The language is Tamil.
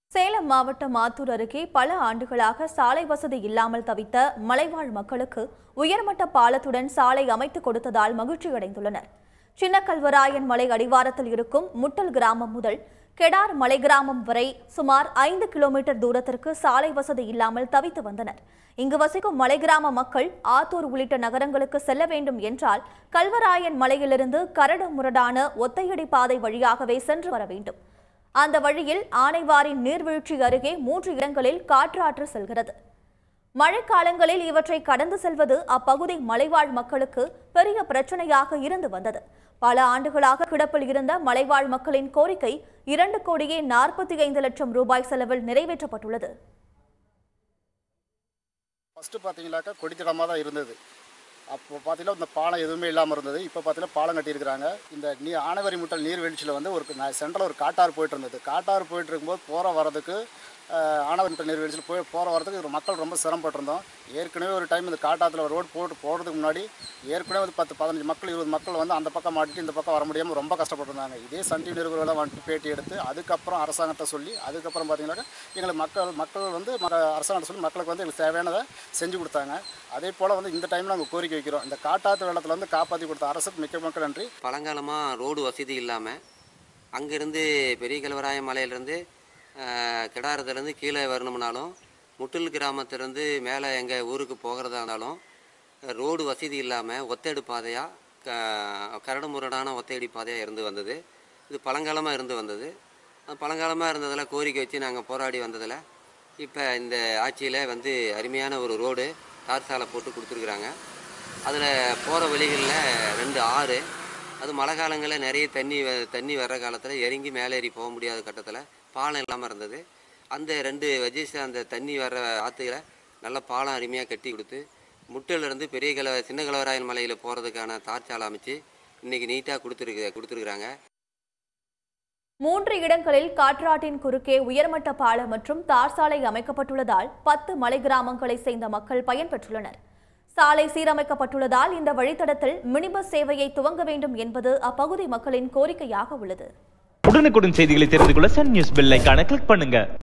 சேலம் மாவட்டம் ஆத்தூர் அருகே பல ஆண்டுகளாக சாலை வசதி இல்லாமல் தவித்த மலைவாழ் மக்களுக்கு உயர்மட்ட பாலத்துடன் சாலை அமைத்துக் கொடுத்ததால் மகிழ்ச்சியடைந்துள்ளனர் சின்ன கல்வராயன் மலை அடிவாரத்தில் இருக்கும் முட்டல் கிராமம் முதல் கெடார் மலை கிராமம் வரை சுமார் ஐந்து கிலோமீட்டர் தூரத்திற்கு சாலை வசதி இல்லாமல் தவித்து வந்தனர் இங்கு வசிக்கும் மலை கிராம மக்கள் ஆத்தூர் உள்ளிட்ட நகரங்களுக்கு செல்ல வேண்டும் என்றால் கல்வராயன் மலையிலிருந்து கரடு முரடான ஒத்தையடி பாதை வழியாகவே சென்று வர வேண்டும் அந்த வழியில் ஆனைவாரின் நீர்வீழ்ச்சி அருகே மூன்று இடங்களில் காற்றாற்று செல்கிறது மழைக்காலங்களில் இவற்றை கடந்து செல்வது அப்பகுதி மலைவாழ் மக்களுக்கு பெரிய பிரச்சனையாக இருந்து வந்தது பல ஆண்டுகளாக கிடப்பில் இருந்த மலைவாழ் மக்களின் கோரிக்கை இரண்டு கோடியே நாற்பத்தி ஐந்து லட்சம் ரூபாய் செலவில் நிறைவேற்றப்பட்டுள்ளது ஃபஸ்ட்டு பார்த்தீங்கன்னாக்கா கொடித்தடமாக தான் இருந்தது அப்போ பார்த்தீங்கன்னா இந்த பாலம் எதுவுமே இல்லாமல் இருந்தது இப்போ பார்த்தீங்கன்னா பாலம் கட்டியிருக்கிறாங்க இந்த நீ ஆனவரி முட்டல் நீர்வீழ்ச்சியில் வந்து ஒரு சென்ட்ரல் ஒரு காட்டாறு போயிட்டு இருந்தது காட்டாறு போயிட்டு இருக்கும்போது போகிற வரதுக்கு ஆஹ், ஆனவரி முட்டல் நீர்வீழ்ச்சியில் போய் போகிற வரதுக்கு ஒரு மக்கள் ரொம்ப சிரமப்பட்டிருந்தோம் ஏற்கனவே ஒரு டைம் இந்த காட்டாத்துல ரோடு போட்டு போகிறதுக்கு முன்னாடி ஏற்கனவே வந்து பத்து பதினஞ்சு மக்கள் இருபது மக்கள் வந்து அந்த பக்கம் மாட்டிட்டு இந்த பக்கம் வர முடியாமல் ரொம்ப கஷ்டப்பட்டிருந்தாங்க இதே சன் டிவி நிருபர்களெல்லாம் வந்துட்டு பேட்டி எடுத்து அதுக்கப்புறம் அரசாங்கத்தை சொல்லி அதுக்கப்புறம் பார்த்தீங்கன்னாக்கா எங்களுக்கு மக்கள் மக்கள் வந்து ம- அரசாங்கத்தை சொல்லி மக்களுக்கு வந்து எங்களுக்கு தேவையானதை செஞ்சு கொடுத்தாங்க அதே போல் வந்து இந்த டைமில் நாங்கள் கோரிக்கை வைக்கிறோம் இந்த காட்டாத்து வெள்ளத்தில் வந்து காப்பாற்றி கொடுத்த அரசுக்கு மிக்க மிக்க நன்றி பழங்காலமாக ரோடு வசதி இல்லாமல் அங்கேருந்து பெரிய கல்வராய மலையிலேருந்து கிடாரத்துலேருந்து கீழே வரணும்னாலும் முட்டில் கிராமத்துலேருந்து மேலே எங்கள் ஊருக்கு போகிறதா இருந்தாலும் ரோடு வசதி இல்லாமல் ஒத்தடி பாதையாக க கரடு முரடான ஒத்தையடி பாதையாக இருந்து வந்தது இது பழங்காலமாக இருந்து வந்தது அது பழங்காலமாக இருந்ததில் கோரிக்கை வச்சு நாங்கள் போராடி வந்ததில் இப்போ இந்த ஆட்சியில் வந்து அருமையான ஒரு ரோடு தார் சாலை போட்டு கொடுத்துருக்குறாங்க அதில் போகிற வழிகளில் ரெண்டு ஆறு அது மழை காலங்களில் நிறைய தண்ணி வ- தண்ணி வர்ற காலத்தில் இறங்கி மேலே ஏறி போக முடியாத கட்டத்தில் பாலம் இல்லாமல் இருந்தது அந்த ரெண்டு வஜேஸ் அந்த தண்ணி வர்ற ஆற்றுல நல்ல பாலம் அருமையாக கட்டி கொடுத்து முட்டிலிருந்து பெரிய கல சின்ன கலவராயன் மலையில் போகிறதுக்கான தார்ச்சாலை அமைச்சு இன்றைக்கி நீட்டாக கொடுத்துருக்கு கொடுத்துருக்குறாங்க மூன்று இடங்களில் காற்றாற்றின் குறுக்கே உயர்மட்ட பாலம் மற்றும் தார் சாலை அமைக்கப்பட்டுள்ளதால் பத்து மலை கிராமங்களை சேர்ந்த மக்கள் பயன்பெற்றுள்ளனர் சாலை சீரமைக்கப்பட்டுள்ளதால் இந்த வழித்தடத்தில் மினி பஸ் சேவையை துவங்க வேண்டும் என்பது அப்பகுதி மக்களின் கோரிக்கையாக உள்ளது உடனுக்குடன் செய்திகளை தெரிந்து கொள்ள சன் நியூஸ் பெல் ஐகானை கிளிக் பண்ணுங்க